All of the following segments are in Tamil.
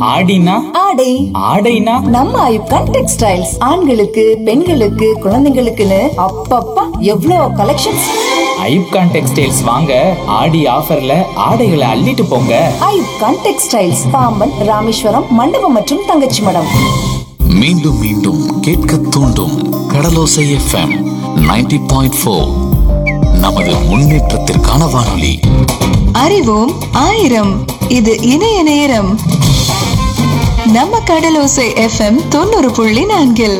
ஆடினா ஆடை ஆடைனா நம்ம ஐப்கான் டெக்ஸ்டைல்ஸ் ஆண்களுக்கு பெண்களுக்கு குழந்தைங்களுக்குன்னு அப்பப்பா எவ்வளோ கலெக்ஷன்ஸ் ஐப்கான் டெக்ஸ்டைல்ஸ் வாங்க ஆடி ஆஃபர்ல ஆடைகளை அள்ளிட்டு போங்க ஐப்கான் டெக்ஸ்டைல்ஸ் பாம்பன் ராமேஸ்வரம் மண்டபம் மற்றும் தங்கச்சி மடம் மீண்டும் மீண்டும் கேட்க தூண்டும் கடலோசை எஃப்எம் 90.4 பாயிண்ட் ஃபோர் நமது முன்னேற்றத்திற்கான வானொலி அறிவோம் ஆயிரம் இது இணைய நேரம் நம்ம கடலோசை எஃப்எம் தொண்ணூறு புள்ளி நான்கில்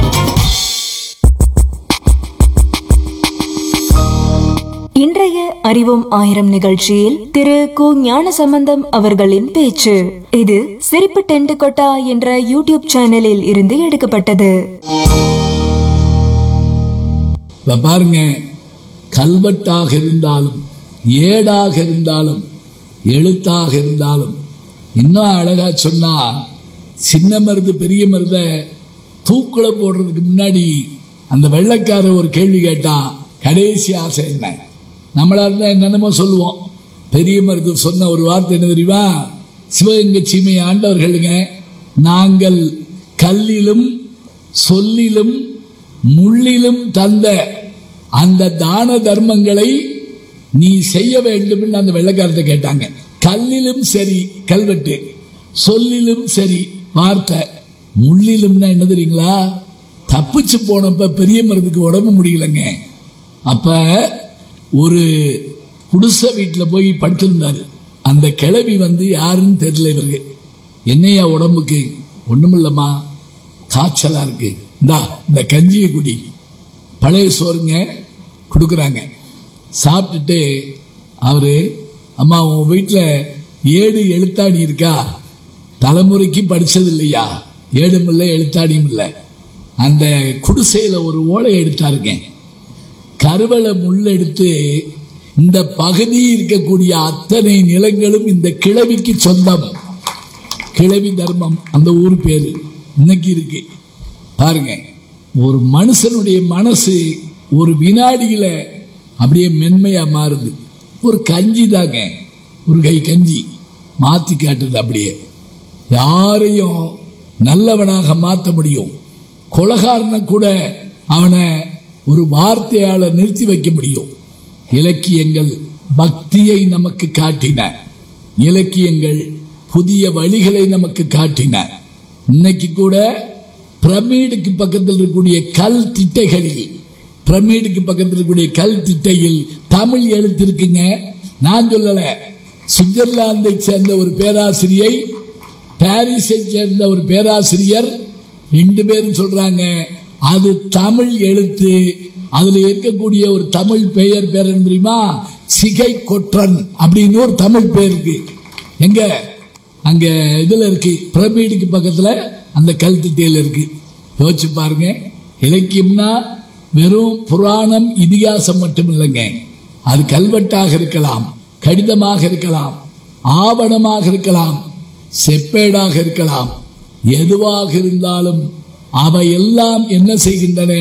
இன்றைய அறிவோம் ஆயிரம் நிகழ்ச்சியில் திரு கு ஞானசம்பந்தம் அவர்களின் பேச்சு இது சிரிப்பு டென்ட் கொட்டா என்ற யூடியூப் சேனலில் இருந்து எடுக்கப்பட்டது இப்ப பாருங்க கல்வெட்டாக இருந்தாலும் ஏடாக இருந்தாலும் எழுத்தாக இருந்தாலும் இன்னும் அழகா சொன்னா சின்ன மருது பெரிய மருத தூக்குல போடுறதுக்கு முன்னாடி அந்த வெள்ளைக்கார ஒரு கேள்வி கேட்டான் கடைசி ஆசை என்ன நம்மளா இருந்தா என்னென்னமோ சொல்லுவோம் பெரிய மருது சொன்ன ஒரு வார்த்தை என்ன தெரியுமா சிவகங்கை சீமை ஆண்டவர்களுங்க நாங்கள் கல்லிலும் சொல்லிலும் முள்ளிலும் தந்த அந்த தான தர்மங்களை நீ செய்ய வேண்டும் அந்த வெள்ளக்காரத்தை கேட்டாங்க கல்லிலும் சரி கல்வெட்டு சொல்லிலும் சரி வார்த்தை முள்ளிலும்னா என்ன தெரியுங்களா தப்பிச்சு போனப்ப பெரிய மருந்துக்கு உடம்பு முடியலங்க அப்ப ஒரு குடிசை வீட்டில் போய் படுத்திருந்தாரு அந்த கிழவி வந்து யாருன்னு தெரியல இவருக்கு என்னையா உடம்புக்கு ஒண்ணுமில்லம்மா காய்ச்சலா இருக்கு இந்தா இந்த கஞ்சியை குடி பழைய சோறுங்க கொடுக்குறாங்க சாப்பிட்டுட்டு அவரு அம்மா உன் வீட்டில் ஏடு எழுத்தாடி இருக்கா தலைமுறைக்கு படிச்சது இல்லையா ஏடும் இல்லை எழுத்தாடியும் இல்லை அந்த குடிசையில ஒரு ஓலை எடுத்தாருங்க கருவளை முள் எடுத்து இந்த பகுதி இருக்கக்கூடிய அத்தனை நிலங்களும் இந்த கிழவிக்கு சொந்தம் கிழவி தர்மம் அந்த ஊர் பேரு இன்னைக்கு இருக்கு பாருங்க ஒரு மனுஷனுடைய மனசு ஒரு வினாடியில அப்படியே மென்மையா மாறுது ஒரு கஞ்சி தாங்க ஒரு கை கஞ்சி மாத்தி காட்டுது அப்படியே யாரையும் நல்லவனாக மாற்ற முடியும் கொலகாரனை கூட அவனை ஒரு வார்த்தையால நிறுத்தி வைக்க முடியும் இலக்கியங்கள் பக்தியை நமக்கு காட்டின இலக்கியங்கள் புதிய வழிகளை நமக்கு காட்டின இன்னைக்கு கூட பிரமிடுக்கு பக்கத்தில் இருக்கக்கூடிய கல் திட்டைகளில் பிரமிடுக்கு பக்கத்தில் இருக்கக்கூடிய கல் திட்டையில் தமிழ் எழுத்து இருக்குங்க நான் சொல்லல சுவிட்சர்லாந்தை சேர்ந்த ஒரு பேராசிரியை பாரிஸை சேர்ந்த ஒரு பேராசிரியர் ரெண்டு பேரும் சொல்றாங்க அது தமிழ் எழுத்து அதுல இருக்கக்கூடிய ஒரு தமிழ் பெயர் பேர் என்ன தெரியுமா சிகை கொற்றன் அப்படின்னு ஒரு தமிழ் பேர் இருக்கு எங்க அங்க இதுல இருக்கு பிரமிடுக்கு பக்கத்துல அந்த கல் திட்டையில இருக்கு யோசிச்சு பாருங்க இலக்கியம்னா வெறும் புராணம் இதிகாசம் மட்டும் இல்லைங்க அது கல்வெட்டாக இருக்கலாம் கடிதமாக இருக்கலாம் ஆவணமாக இருக்கலாம் செப்பேடாக இருக்கலாம் எதுவாக இருந்தாலும் அவை எல்லாம் என்ன செய்கின்றன